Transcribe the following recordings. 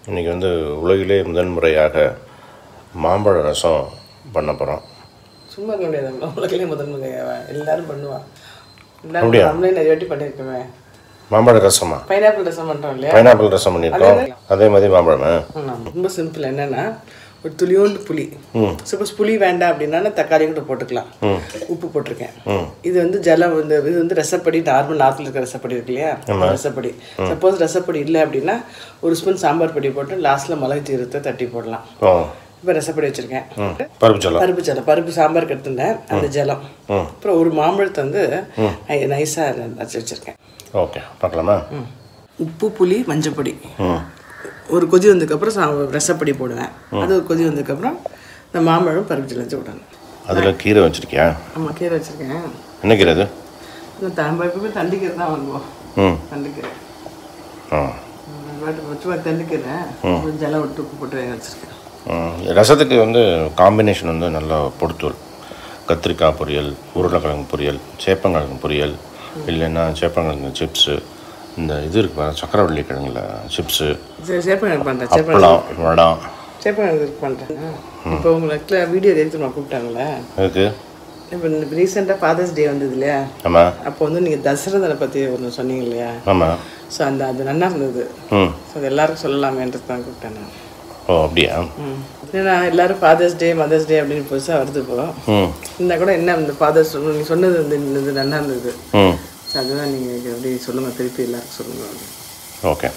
இன்றைக்கி வந்து உலகிலே முதன்முறையாக மாம்பழ ரசம் பண்ண போகிறோம் சும்மா இருக்க முடியாது உலகிலே முதல் முறையாவா எல்லாரும் பண்ணுவா அப்படியா? எல்லாரும் நம்மளே நிறைய வாட்டி பண்ணியிருக்கோமே மாம்பழ ரசமா பைனாப்பிள் ரசம் பண்ணுறோம் இல்லையா பைனாப்பிள் ரசம் பண்ணியிருக்கோம் அதே மாதிரி மாம்பழமா ஆமாம். ரொம்ப சிம்பிள் என்னன்னா ஒரு துளியோண்டு புளி சப்போஸ் புளி வேண்டாம் அப்படின்னா தக்காளி கூட போட்டுக்கலாம் உப்பு போட்டிருக்கேன் இது வந்து ஜலம் இந்த இது வந்து ரசப்படி நார்மல் நார்த்தில் இருக்கிற ரசப்படி இருக்கு இல்லையா ரசப்படி சப்போஸ் ரசப்படி இல்லை அப்படின்னா ஒரு ஸ்பூன் சாம்பார் பொடி போட்டு லாஸ்ட்டில் மிளகு ஜீரத்தை தட்டி போடலாம் ஓ இப்போ ரசப்படி வச்சுருக்கேன் ம் பருப்பு ஜலம் பருப்பு ஜலம் பருப்பு சாம்பாருக்கு எடுத்துட்டேன் அந்த ஜலம் அப்புறம் ஒரு மாம்பழத்தை வந்து நைஸாக வச்சு வச்சுருக்கேன் ஓகே பார்க்கலாமா உப்பு புளி மஞ்சப்பொடி ம் ஒரு கொதி வந்ததுக்கப்புறம் சா ரசப்படி போடுவேன் அது ஒரு கொதி வந்ததுக்கப்புறம் இந்த மாம்பழம் பருப்பு ஜலம் வச்சு விடணும் அதில் கீரை வச்சுருக்கியா ஆமாம் கீரை வச்சுருக்கேன் என்ன கீரை அது இந்த தம்ப எப்பவுமே தண்டிக்கீரை தான் வாங்குவோம் ம் தண்டுக்கீரை ஆ வாட்டு வச்சு தண்டுக்கீரை கொஞ்சம் ஜலம் விட்டு உப்பு போட்டு வேக வச்சுருக்கேன் ம். ரசத்துக்கு வந்து காம்பினேஷன் வந்து நல்லா பொடுத்தூள் கத்திரிக்காய் பொரியல் உருளைக்கிழங்கு பொரியல் சேப்பங்கிழங்கு பொரியல் இல்லைன்னா சேப்பங்கிழங்கு சிப்ஸு இந்த இது இருக்கு பாரு, சக்கரவள்ளி கிழங்குல சிப்ஸு சரி சேப்பங்கிழங்கு பண்ணுறேன் சேப்பங்கிழங்கு அப்பளம் வடம் சேப்பங்கிழங்கு பண்ணுறேன் இப்போ உங்களுக்கு வீடியோ எடுத்து கூப்பிட்டாங்களே அதுக்கு இப்போ ரீசெண்டாக ஃபாதர்ஸ் டே வந்தது இல்லையா ஆமாம் அப்போ வந்து நீங்கள் தசரதனை பற்றி ஒன்று சொன்னீங்க இல்லையா ஆமாம் ஸோ அந்த அது நல்லா இருந்தது ம் ஸோ அது எல்லாருக்கும் சொல்லலாமேன்றது தான் கூப்பிட்டேன் நான் ஓ அப்படியா ம் ஏன்னா எல்லாரும் ஃபாதர்ஸ் டே மதர்ஸ் டே அப்படின்னு புதுசாக வருது இப்போ ம் இருந்தால் கூட என்ன இந்த ஃபாதர்ஸ் நீங்கள் சொன்னது வந்து இந்த இது நல்லா இருந்தது ம் ஸோ அதுதான் நீங்கள் எப்படி சொல்லுங்கள் திருப்பி எல்லாருக்கும் சொல்லுங்கள் ஓகே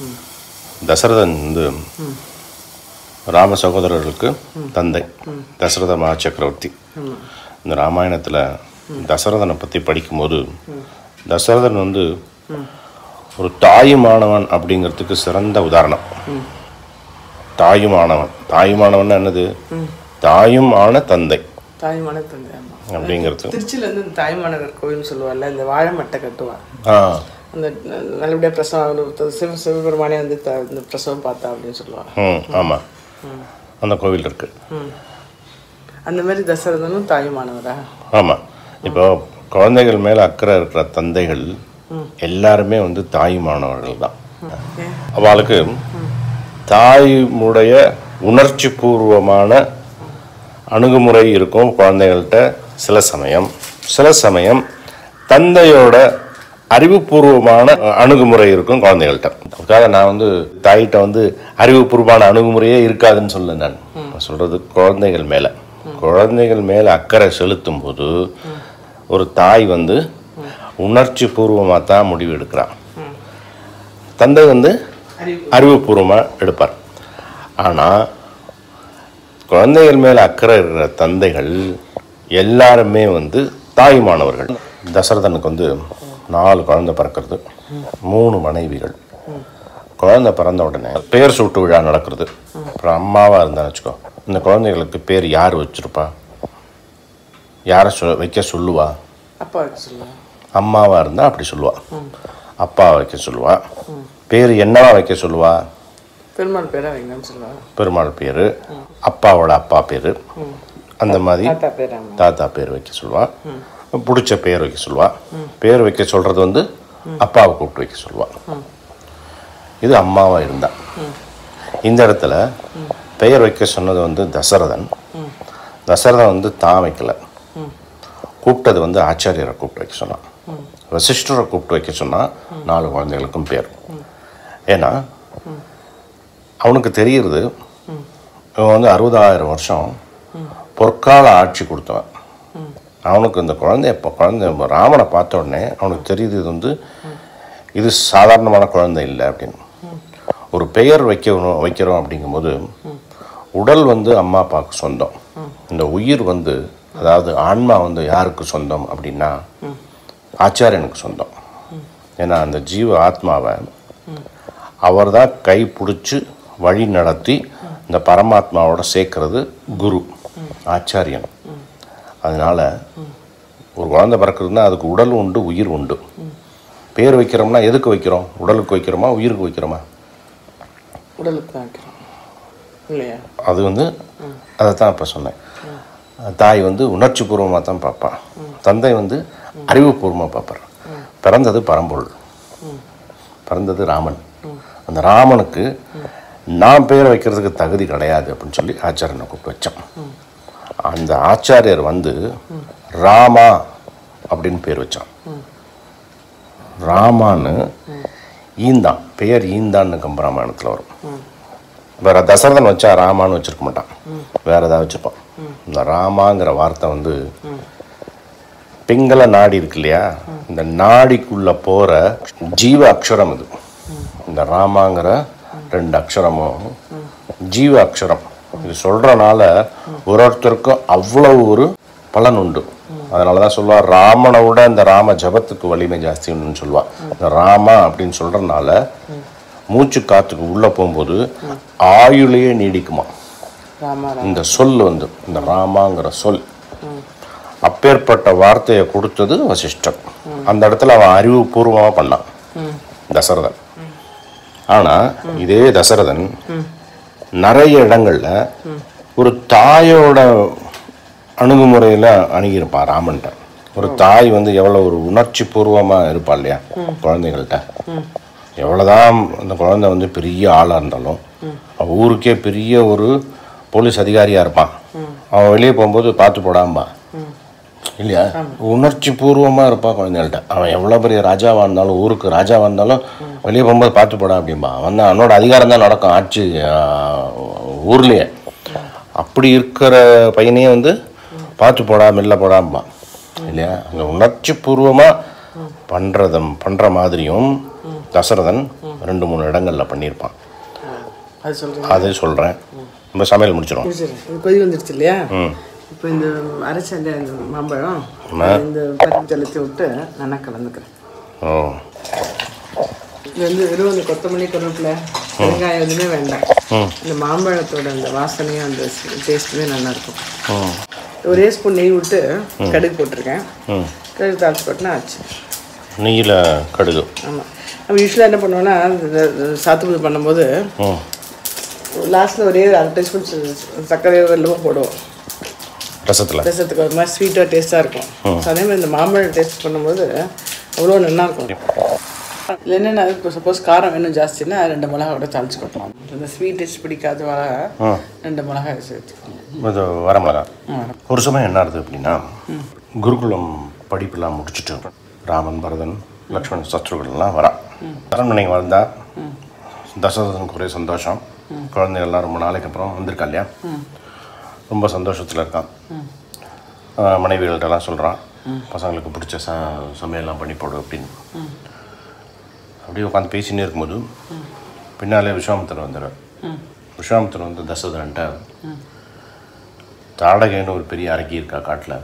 தசரதன் வந்து ராம சகோதரர்களுக்கு தந்தை தசரத மகா சக்கரவர்த்தி இந்த ராமாயணத்தில் தசரதனை பற்றி படிக்கும்போது தசரதன் வந்து ஒரு தாயுமானவன் அப்படிங்கிறதுக்கு சிறந்த உதாரணம் தாயுமானவன் தாயுமானவன் என்னது தாயும் ஆன தந்தை தாய்மான தந்தை ஆமாம் அப்படிங்கிறது திருச்சியில் வந்து இந்த தாய்மானவர் கோயில்னு சொல்லுவாள்ல இந்த வாழை மட்டை கட்டுவா ஆ அந்த நல்லபடியாக பிரசவம் ஆகணும் சிவ சிவபெருமானே வந்து த இந்த பிரசவம் பார்த்தா அப்படின்னு சொல்லுவாங்க ம் ஆமாம் அந்த கோவில் இருக்குது ம் அந்த மாதிரி தசரதனும் தாயுமானவரா ஆமாம் இப்போ குழந்தைகள் மேலே அக்கறை இருக்கிற தந்தைகள் எல்லாருமே வந்து தாயுமானவர்கள் தான் ஏன் அவளுக்கு தாயுடைய உணர்ச்சி பூர்வமான அணுகுமுறை இருக்கும் குழந்தைகள்கிட்ட சில சமயம் சில சமயம் தந்தையோட அறிவுபூர்வமான அணுகுமுறை இருக்கும் குழந்தைகள்கிட்ட அதுக்காக நான் வந்து தாயிட்ட வந்து அறிவுபூர்வமான அணுகுமுறையே இருக்காதுன்னு சொல்ல நான் நான் சொல்றது குழந்தைகள் மேலே குழந்தைகள் மேலே அக்கறை செலுத்தும் போது ஒரு தாய் வந்து உணர்ச்சி பூர்வமாக தான் முடிவு எடுக்கிறான் தந்தை வந்து அறிவு அறிவுபூர்வமாக எடுப்பார் ஆனால் குழந்தைகள் மேலே அக்கறை இருக்கிற தந்தைகள் எல்லாருமே வந்து தாயுமானவர்கள் தசரதனுக்கு வந்து நாலு குழந்தை பிறக்கிறது மூணு மனைவிகள் குழந்தை பிறந்த உடனே பெயர் சூட்டு விழா நடக்கிறது அப்புறம் அம்மாவாக இருந்தா வச்சுக்கோ இந்த குழந்தைகளுக்கு பேர் யார் வச்சிருப்பா யாரை சொ வைக்க சொல்லுவா அப்பா வைக்க சொல்லுவாங்க அம்மாவாக இருந்தால் அப்படி சொல்லுவா அப்பா வைக்க சொல்லுவா பேர் என்னவா வைக்க சொல்லுவா பெருமாள் பேரா வைங்கன்னு சொல்லுவாங்க பெருமாள் பேர் அப்பாவோட அப்பா பேர் அந்த மாதிரி தாத்தா பேர் ஆமாம் தாத்தா பேர் வைக்க சொல்லுவா பிடிச்ச பேர் வைக்க சொல்லுவா பேர் வைக்க சொல்கிறது வந்து அப்பாவை கூப்பிட்டு வைக்க சொல்லுவா இது அம்மாவா இருந்தா இந்த இடத்துல பெயர் வைக்க சொன்னது வந்து தசரதன் தசரதன் வந்து தான் வைக்கல கூப்பிட்டது வந்து ஆச்சாரியரை கூப்பிட்டு வைக்க சொன்னான் வசிஷ்டரை கூப்பிட்டு வைக்க சொன்னா நாலு குழந்தைகளுக்கும் பேர் ஏன்னா அவனுக்கு தெரியுறது இவன் வந்து அறுபதாயிரம் வருஷம் பொற்கால ஆட்சி கொடுத்தவன் அவனுக்கு இந்த குழந்தை இப்போ குழந்தை ராமனை பார்த்த உடனே அவனுக்கு தெரியுது இது வந்து இது சாதாரணமான குழந்தை இல்லை அப்படின்னு ஒரு பெயர் வைக்கணும் வைக்கிறோம் அப்படிங்கும்போது உடல் வந்து அம்மா அப்பாவுக்கு சொந்தம் இந்த உயிர் வந்து அதாவது ஆன்மா வந்து யாருக்கு சொந்தம் அப்படின்னா ஆச்சாரியனுக்கு சொந்தம் ஏன்னா அந்த ஜீவ ஆத்மாவை அவர் தான் கை பிடிச்சி வழி நடத்தி இந்த பரமாத்மாவோட சேர்க்கறது குரு ஆச்சாரியன் அதனால ஒரு குழந்தை பிறக்கிறதுனா அதுக்கு உடல் உண்டு உயிர் உண்டு பேர் வைக்கிறோம்னா எதுக்கு வைக்கிறோம் உடலுக்கு வைக்கிறோமா உயிருக்கு வைக்கிறோமா உடலுக்கு தான் வைக்கிறோம் இல்லையா அது வந்து அதை தான் இப்போ சொன்னேன் தாய் வந்து உணர்ச்சி பூர்வமாக தான் பார்ப்பான் தந்தை வந்து அறிவுபூர்வமாக பார்ப்பார் பிறந்தது பரம்பொருள் பிறந்தது ராமன் அந்த ராமனுக்கு நான் பேர் வைக்கிறதுக்கு தகுதி கிடையாது அப்படின்னு சொல்லி ஆச்சாரியனை கூப்பிட்டு வச்சேன் அந்த ஆச்சாரியர் வந்து ராமா அப்படின்னு பேர் வச்சான் ராமான்னு ஈந்தான் பெயர் ஈந்தான்னு கம்பராமாயணத்தில் வரும் வேற தசரதன் வச்சா ராமான்னு வச்சிருக்க மாட்டான் வேற ஏதாவது வச்சிருப்பான் இந்த ராமாங்கிற வார்த்தை வந்து பிங்கள நாடி இருக்கு இல்லையா இந்த நாடிக்குள்ள போற ஜீவ அக்ஷரம் இது இந்த ராமாங்கிற ரெண்டு அக்ஷரமும் ஜீவ அக்ஷரம் இது சொல்றனால ஒரு ஒருத்தருக்கும் அவ்வளவு ஒரு பலன் உண்டு அதனால தான் சொல்லுவா ராமனை விட இந்த ராம ஜபத்துக்கு வலிமை ஜாஸ்தின்னு சொல்லுவா இந்த ராமா அப்படின்னு சொல்றதுனால மூச்சு காத்துக்கு உள்ள போகும்போது ஆயுளையே நீடிக்குமா ராமா ராமா இந்த சொல் வந்து இந்த ராமாங்கிற சொல் அப்பேற்பட்ட வார்த்தையை கொடுத்தது வசிஷ்டர் அந்த இடத்துல அவன் அறிவுபூர்வமாக பண்ணான் தசரதன் ஆனா இதே தசரதன் நிறைய இடங்கள்ல ஒரு தாயோட அணுகுமுறையில அணுகியிருப்பான் ராமன்ட்ட ஒரு தாய் வந்து எவ்வளவு ஒரு உணர்ச்சி பூர்வமா இருப்பா இல்லையா குழந்தைகள்கிட்ட எவ்வளவுதான் அந்த குழந்தை வந்து பெரிய ஆளா இருந்தாலும் அவன் ஊருக்கே பெரிய ஒரு போலீஸ் அதிகாரியா இருப்பான் அவன் வெளியே போகும்போது பார்த்து போடாம்பா இல்லையா உணர்ச்சி பூர்வமாக இருப்பான் குழந்தைகள்ட்ட அவன் எவ்வளோ பெரிய ராஜாவாக இருந்தாலும் ஊருக்கு ராஜாவாக இருந்தாலும் வெளியே போகும்போது பார்த்து போடா அப்படிம்பா அவன் தான் அவனோட அதிகாரம் தான் நடக்கும் ஆட்சி ஆஹ், ஊர்லயே அப்படி இருக்கிற பையனையே வந்து பார்த்து போடா மெல்ல போடாம்பா இல்லையா அங்கே உணர்ச்சி பூர்வமாக பண்ணுறத பண்ணுற மாதிரியும் தசரதன் ரெண்டு மூணு இடங்களில் பண்ணியிருப்பான் அது சொல்கிறேன் அதை சொல்கிறேன் நம்ம சமையல் முடிச்சிடும் சரி இது கொதி வந்துடுச்சு இல்லையா ம் இப்போ இந்த அரைச்ச அந்த இந்த மாம்பழம் ஆமா. இந்த பருப்பு ஜலத்தை விட்டு நல்லா கலந்துக்கிறேன் ஓ இது வந்து வெறும் அந்த கொத்தமல்லி கருவேப்பிலை வெங்காயம் எதுவுமே வேண்டாம் ம் இந்த மாம்பழத்தோட அந்த வாசனையும் அந்த டேஸ்ட்டுமே நல்லா இருக்கும் ம் ஒரே ஸ்பூன் நெய் விட்டு கடுகு போட்டிருக்கேன் ம் கடுகு தாளிச்சு போட்டுனா ஆச்சு நெய்யில் கடுகு ஆமாம் நம்ம யூஸ்வலாக என்ன பண்ணுவோம்னா இந்த இந்த சாத்துக்குடி பண்ணும்போது ம் லாஸ்ட்டில் ஒரே ஒரு அரை டீஸ்பூன் சர்க்கரை வெல்லமும் போடுவோம் ரசத்தில் ரசத்துக்கு ஒரு மாதிரி ஸ்வீட்டாக டேஸ்ட்டாக இருக்கும் ஸோ அதே மாதிரி இந்த மாம்பழம் டேஸ்ட் பண்ணும்போது அவ்வளோ நல்லா இருக்கும் இதில் என்னென்ன இப்போ சப்போஸ் காரம் வேணும் ஜாஸ்தின்னா ரெண்டு மிளகா கூட தாளிச்சு கொட்டலாம் இந்த ஸ்வீட் டேஸ்ட் பிடிக்காத மிளகா ரெண்டு மிளகாய் சேர்த்துக்கணும் இது வரமிளகா ஒரு சமயம் என்ன ஆகுது அப்படின்னா குருகுலம் படிப்பெல்லாம் முடிச்சுட்டு ராமன் பரதன் லக்ஷ்மணன் சத்ருகள்லாம் வரா அரண்மனைக்கு வந்தா தசரதனுக்கு ஒரே சந்தோஷம் குழந்தைகள்லாம் ரொம்ப நாளைக்கு அப்புறம் வந்திருக்கா இல்லையா ரொம்ப சந்தோஷத்தில் இருக்கான் ஆஹ் மனைவிகள்கிட்டலாம் சொல்கிறான் பசங்களுக்கு பிடிச்ச ச சமையல்லாம் பண்ணி போடு அப்படின்னு அப்படியே உட்காந்து பேசினே இருக்கும்போது பின்னாலே விஸ்வாமித்திரர் வந்துடுறார் விஸ்வாமித்திரர் வந்து தசரதன்ட்ட தாடகைன்னு ஒரு பெரிய அரக்கி இருக்கா காட்டில்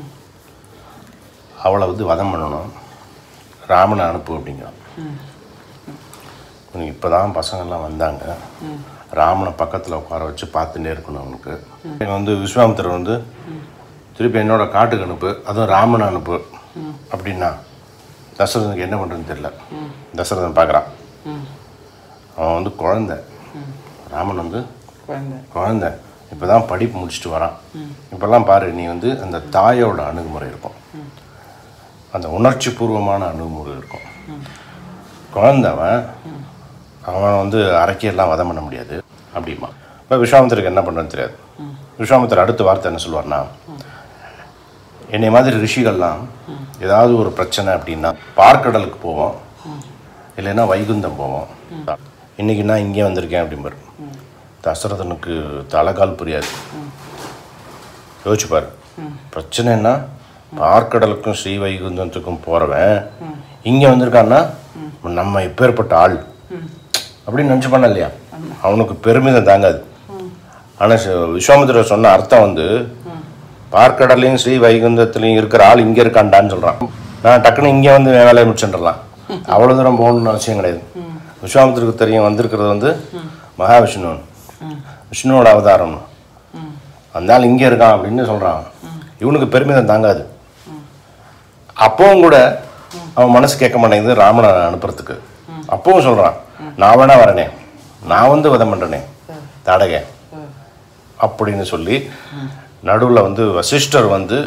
அவளை வந்து வதம் பண்ணணும் ராமனை அனுப்பு அப்படிங்கிறான் உனக்கு இப்போ தான் பசங்கள்லாம் வந்தாங்க ராமனை பக்கத்தில் உட்கார வச்சு பார்த்துட்டே இருக்கணும் அவனுக்கு இங்க வந்து விஸ்வாமித்திரர் வந்து திருப்பி என்னோட காட்டுக்கு அனுப்பு அதுவும் ராமனை அனுப்பு அப்படின்னா தசரதனுக்கு என்ன பண்ணுறதுன்னு தெரியல தசரதன் பார்க்குறான் அவன் வந்து குழந்தை ராமன் வந்து குழந்தை குழந்தை இப்போ தான் படிப்பு முடிச்சுட்டு வரான் இப்போல்லாம் பாரு நீ வந்து அந்த தாயோட அணுகுமுறை இருக்கும் அந்த உணர்ச்சி பூர்வமான அணுகுமுறை இருக்கும் குழந்தவன் அவன் வந்து அரக்கியெல்லாம் வதம் பண்ண முடியாது அப்படிமா இப்போ விஸ்வாமித்திரருக்கு என்ன பண்ணுறதுன்னு தெரியாது விஸ்வாமித்திரர் அடுத்த வார்த்தை என்ன சொல்லுவார்னா என்னை மாதிரி ரிஷிகள்லாம் ஏதாவது ஒரு பிரச்சனை அப்படின்னா பார்க்கடலுக்கு போவோம் இல்லைன்னா வைகுந்தம் போவோம் இன்னைக்கு நான் இங்கே வந்திருக்கேன் அப்படிம்பாரு தசரதனுக்கு தலைகால் புரியாது யோசிச்சு பாரு பிரச்சனைன்னா பார்க்கடலுக்கும் ஸ்ரீ வைகுந்தத்துக்கும் போகிறவன் இங்கே வந்திருக்கான்னா நம்ம எப்பேற்பட்ட ஆள் அப்படின்னு நினச்சி பண்ண இல்லையா அவனுக்கு பெருமிதம் தாங்காது ஆனால் விஸ்வாமித்திரர் சொன்ன அர்த்தம் வந்து பார்க்கடலையும் ஸ்ரீ வைகுந்தத்துலையும் இருக்கிற ஆள் இங்கே இருக்கான்டான்னு சொல்கிறான் நான் டக்குன்னு இங்கே வந்து என் வேலையை முடிச்சுட்டுலாம் அவ்வளோ தூரம் போகணும்னு அவசியம் கிடையாது விஸ்வாமித்திரருக்கு தெரியும் வந்திருக்கிறது வந்து மகாவிஷ்ணு விஷ்ணுவோட அவதாரம் அந்த ஆள் இங்கே இருக்கான் அப்படின்னு சொல்கிறான் இவனுக்கு பெருமிதம் தாங்காது அப்பவும் கூட அவன் மனசு கேட்க மாட்டேங்குது ராமனை அனுப்புறதுக்கு அப்பவும் சொல்கிறான் நான் வேணா வரனே நான் வந்து வதம் பண்ணுறனே தாடகை அப்படின்னு சொல்லி நடுவில் வந்து வசிஷ்டர் வந்து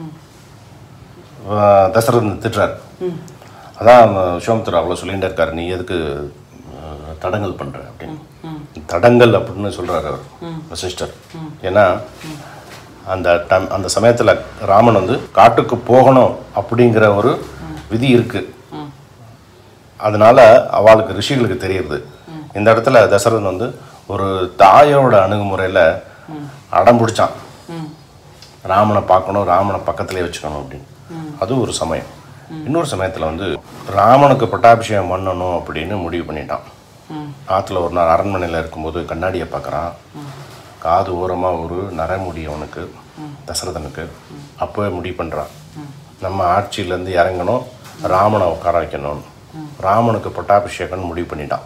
அஹ், தசரதன் திட்டுறார் அதான் விஸ்வாமித்திரர் அவ்வளோ சொல்லிகிட்டே இருக்காரு நீ எதுக்கு அஹ், தடங்கல் பண்ணுற அப்படின்னு தடங்கல் அப்படின்னு சொல்றாரு அவர் வசிஷ்டர் ஏன்னா அந்த டம் அந்த சமயத்தில் ராமன் வந்து காட்டுக்கு போகணும் அப்படிங்கிற ஒரு விதி இருக்கு அதனால அவளுக்கு ரிஷிகளுக்கு தெரியுது இந்த இடத்துல தசரதன் வந்து ஒரு தாயோட அணுகுமுறையில் அடம் பிடிச்சான் ராமனை பார்க்கணும் ராமனை பக்கத்திலே வச்சுக்கணும் அப்படின்னு அது ஒரு சமயம் இன்னொரு சமயத்தில் வந்து ராமனுக்கு பட்டாபிஷேகம் பண்ணணும் அப்படின்னு முடிவு பண்ணிட்டான் ஆற்றுல ஒரு நாள் அரண்மனையில் இருக்கும்போது கண்ணாடியை பார்க்குறான் காது ஓரமாக ஒரு நரமுடி அவனுக்கு தசரதனுக்கு அப்போவே முடிவு பண்ணுறான் நம்ம ஆட்சியிலேருந்து இறங்கணும் ராமனை உட்கார வைக்கணும் ராமனுக்கு பட்டாபிஷேகம்னு முடிவு பண்ணிட்டான்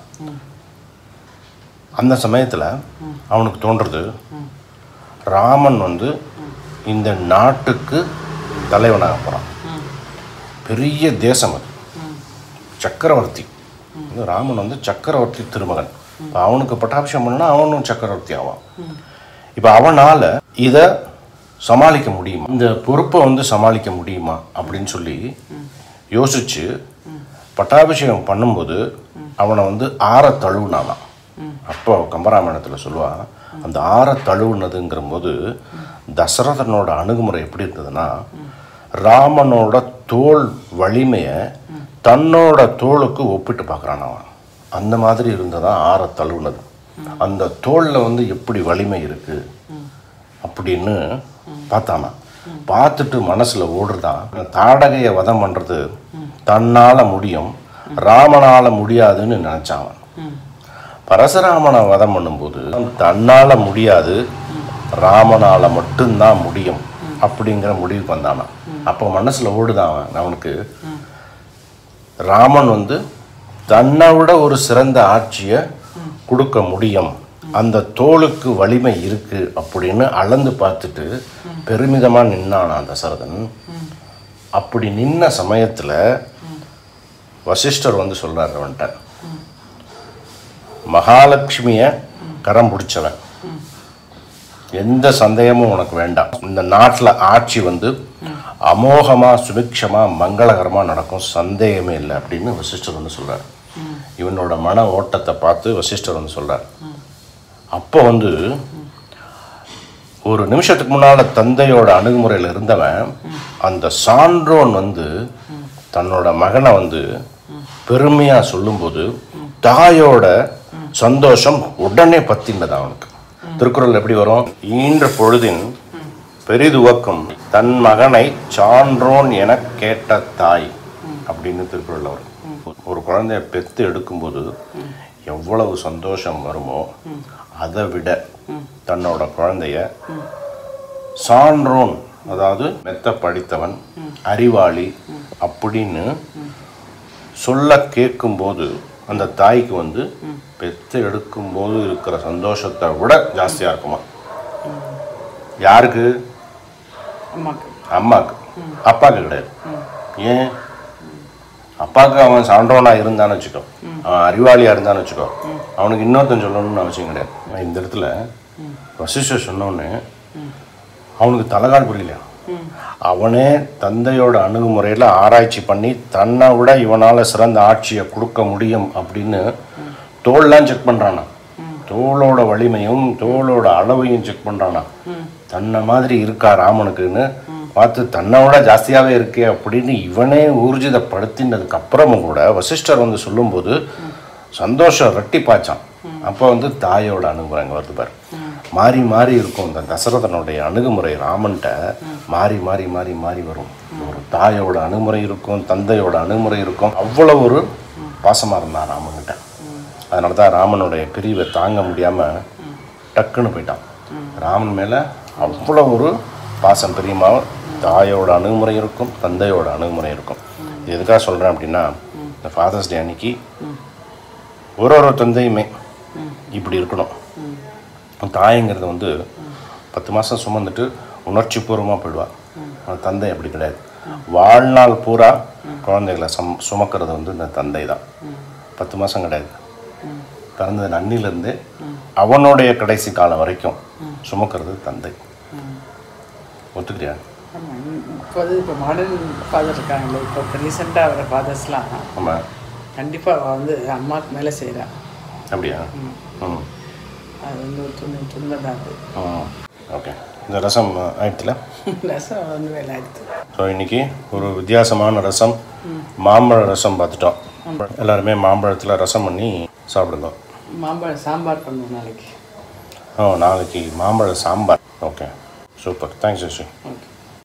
அந்த சமயத்தில் அவனுக்கு தோன்றது ராமன் வந்து இந்த நாட்டுக்கு தலைவனாக போகிறான் பெரிய தேசம் அது சக்கரவர்த்தி வந்து ராமன் வந்து சக்கரவர்த்தி திருமகன் இப்போ அவனுக்கு பட்டாபிஷேகம் பண்ணா அவனும் சக்கரவர்த்தி ஆவான் இப்போ அவனால் இதை சமாளிக்க முடியுமா இந்த பொறுப்பை வந்து சமாளிக்க முடியுமா அப்படின்னு சொல்லி யோசிச்சு பட்டாபிஷேகம் பண்ணும்போது அவனை வந்து ஆற தழுவுனானாம் அப்போ கம்பராமாயணத்தில் சொல்லுவான் அந்த ஆற தழுவுனதுங்கிற போது தசரதனோட அணுகுமுறை எப்படி இருந்ததுன்னா ராமனோட தோல் வலிமையை தன்னோட தோளுக்கு ஒப்பிட்டு பார்க்குறான் அவன் அந்த மாதிரி இருந்ததான் ஆற தழுவுனது அந்த தோளில் வந்து எப்படி வலிமை இருக்கு அப்படின்னு பார்த்தானா பார்த்துட்டு மனசுல ஓடுறதான் தாடகையை வதம் பண்றது தன்னால முடியும் ராமனால முடியாதுன்னு நினைச்சான் அவன் பரசுராமனை வதம் பண்ணும்போது தன்னால முடியாது ராமனால மட்டும்தான் முடியும் அப்படிங்கிற முடிவுக்கு வந்தானா அப்போ மனசுல ஓடுதான் அவன் அவனுக்கு ராமன் வந்து தன்னை விட ஒரு சிறந்த ஆட்சியை கொடுக்க முடியும் அந்த தோளுக்கு வலிமை இருக்கு அப்படின்னு அளந்து பார்த்துட்டு பெருமிதமா நின்னான் தசரதன் அப்படி நின்ன சமயத்துல வசிஷ்டர் வந்து சொல்றாரு அவன்கிட்ட மகாலட்சுமிய கரம் பிடிச்சவன் எந்த சந்தேகமும் உனக்கு வேண்டாம் இந்த நாட்டில் ஆட்சி வந்து அமோகமா சுபிக்ஷமா மங்களகரமா நடக்கும் சந்தேகமே இல்லை அப்படின்னு வசிஷ்டர் வந்து சொல்றார் இவனோட மன ஓட்டத்தை பார்த்து வசிஷ்டர் வந்து சொல்றார் அப்போ வந்து ஒரு நிமிஷத்துக்கு முன்னால தந்தையோட அணுகுமுறையில் இருந்தவன் அந்த சான்றோன் வந்து தன்னோட மகனை வந்து பெருமையா சொல்லும்போது தாயோட சந்தோஷம் உடனே பத்தினது அவனுக்கு திருக்குறள் எப்படி வரும் ஈன்ற பொழுதின் பெரிதுவக்கும் தன் மகனை சான்றோன் என கேட்ட தாய் அப்படின்னு திருக்குறள்ல வரும் ஒரு குழந்தைய பெத்து எடுக்கும்போது எவ்வளவு சந்தோஷம் வருமோ அதை விட தன்னோட குழந்தைய சான்றோன் அதாவது மெத்த படித்தவன் அறிவாளி அப்படின்னு சொல்ல கேட்கும்போது அந்த தாய்க்கு வந்து பெத்து எடுக்கும்போது இருக்கிற சந்தோஷத்தை விட ஜாஸ்தியாக இருக்குமா யாருக்கு அம்மாக்கு அம்மாக்கு அப்பாவுக்கு கிடையாது ஏன் அப்பாவுக்கு அவன் சான்றோனா இருந்தான்னு வச்சுக்கோ அவன் அறிவாளியா இருந்தான்னு வச்சுக்கோ அவனுக்கு இன்னொருத்தன் சொல்லணும்னு அவசியம் கிடையாது ஆனா இந்த இடத்துல வசிஷ்டர் சொன்னோடனே அவனுக்கு தலைகால் புரியலையா அவனே தந்தையோட அணுகுமுறையில் ஆராய்ச்சி பண்ணி தன்னை விட இவனால் சிறந்த ஆட்சியை கொடுக்க முடியும் அப்படின்னு தோல்லாம் செக் பண்ணுறானா தோளோட வலிமையும் தோளோட அளவையும் செக் பண்ணுறானா தன்னை மாதிரி இருக்கா ராமனுக்குன்னு பார்த்து தன்னை விட ஜாஸ்தியாகவே இருக்கே அப்படின்னு இவனே ஊர்ஜிதப்படுத்தினதுக்கு அப்புறமும் கூட வசிஷ்டர் வந்து சொல்லும்போது சந்தோஷம் ரெட்டிப்பாச்சான் அப்போ வந்து தாயோட அணுகுமுறை அங்கே வருது பாரு மாறி மாறி இருக்கும் இந்த தசரதனுடைய அணுகுமுறை ராமன்ட்ட மாறி மாறி மாறி மாறி வரும் ஒரு தாயோட அணுகுமுறை இருக்கும் தந்தையோட அணுகுமுறை இருக்கும் அவ்வளோ ஒரு பாசமாக இருந்தான் ராமன்கிட்ட அதனால தான் ராமனுடைய பிரிவை தாங்க முடியாமல் டக்குன்னு போயிட்டான் ராமன் மேலே அவ்வளோ ஒரு பாசம் பிரியமாக தாயோட அணுகுமுறை இருக்கும் தந்தையோட அணுகுமுறை இருக்கும் இது எதுக்காக சொல்கிறேன் அப்படின்னா இந்த ஃபாதர்ஸ் டே அன்னைக்கு ஒரு ஒரு தந்தையுமே இப்படி இருக்கணும் தாய்ங்கிறது வந்து பத்து மாதம் சுமந்துட்டு உணர்ச்சி பூர்வமாக போயிடுவா ஆனால் தந்தை அப்படி கிடையாது வாழ்நாள் பூரா குழந்தைகளை சம் சுமக்கிறது வந்து இந்த தந்தை தான் பத்து மாதம் கிடையாது பிறந்தது நன்னிலேருந்து அவனுடைய கடைசி காலம் வரைக்கும் சுமக்கிறது தந்தை ஒத்துக்கிறியா ஆமாம் இப்போ வந்து இப்போ மாடர்ன் ஃபாதர் இருக்காங்களே இப்போ இப்போ ரீசெண்டாக வர ஃபாதர்ஸ்லாம் ஆமாம் கண்டிப்பாக வந்து அம்மாவுக்கு மேலே செய்கிறா அப்படியா ம் அது வந்து ஒரு துணி துணில தான் அது ஓகே இந்த ரசம் ஆயிடுத்துல ரசம் வந்து வேலை எடுத்து ஸோ இன்னைக்கு ஒரு வித்தியாசமான ரசம் மாம்பழ ரசம் பார்த்துட்டோம் எல்லாருமே மாம்பழத்தில் ரசம் பண்ணி சாப்பிடுங்க மாம்பழம் சாம்பார் பண்ணுவோம் நாளைக்கு ஓ நாளைக்கு மாம்பழ sambar okay super thanks Yashu okay